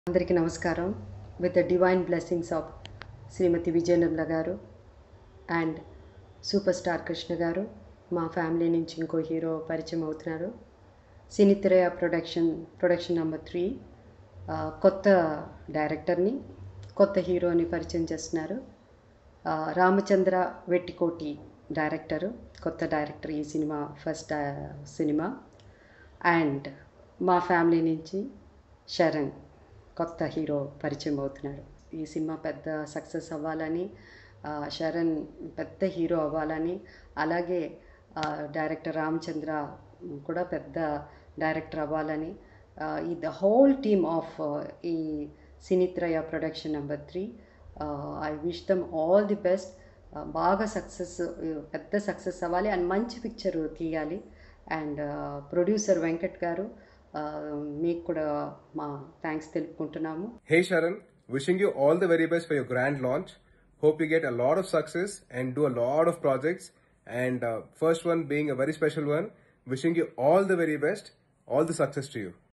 అందరికీ నమస్కారం with the divine blessings of Srimathi Vijayanirmala garu and super star Krishna గారు మా ఫ్యామిలీ నుంచి ఇంకో హీరో పరిచయం అవుతున్నారు Sinitraya production production number three కొత్త డైరెక్టర్ని కొత్త హీరోని పరిచయం చేస్తున్నారు ఆ, రామచంద్ర వెట్టికోటి డైరెక్టరు కొత్త డైరెక్టర్ ఈ సినిమా ఫస్ట్ సినిమా అండ్ మా ఫ్యామిలీ నుంచి శరణ్ కొత్త హీరో పరిచయం అవుతున్నారు ఈ సినిమా పెద్ద సక్సెస్ అవ్వాలని ఆ, శరణ్ పెద్ద హీరో అవ్వాలని అలాగే ఆ, డైరెక్టర్ రామచంద్ర కూడా పెద్ద డైరెక్టర్ అవ్వాలని ఆ, ఈ ద హోల్ టీమ్ ఆఫ్ ఈ Sinitraya production number three I wish them all the best బాగా సక్సెస్ పెద్ద సక్సెస్ అవ్వాలి అండ్ మంచి పిక్చర్ తీయాలి అండ్ ప్రొడ్యూసర్ వెంకట్ గారు ఆ, మీకు కూడా మా థ్యాంక్స్ తెలుపుకుంటున్నాము Hey Sharan, wishing you all the very best for your grand launch. Hope you get a lot of success and do a lot of projects. And uh, first one being a very special one, wishing you all the very best, all the success to you.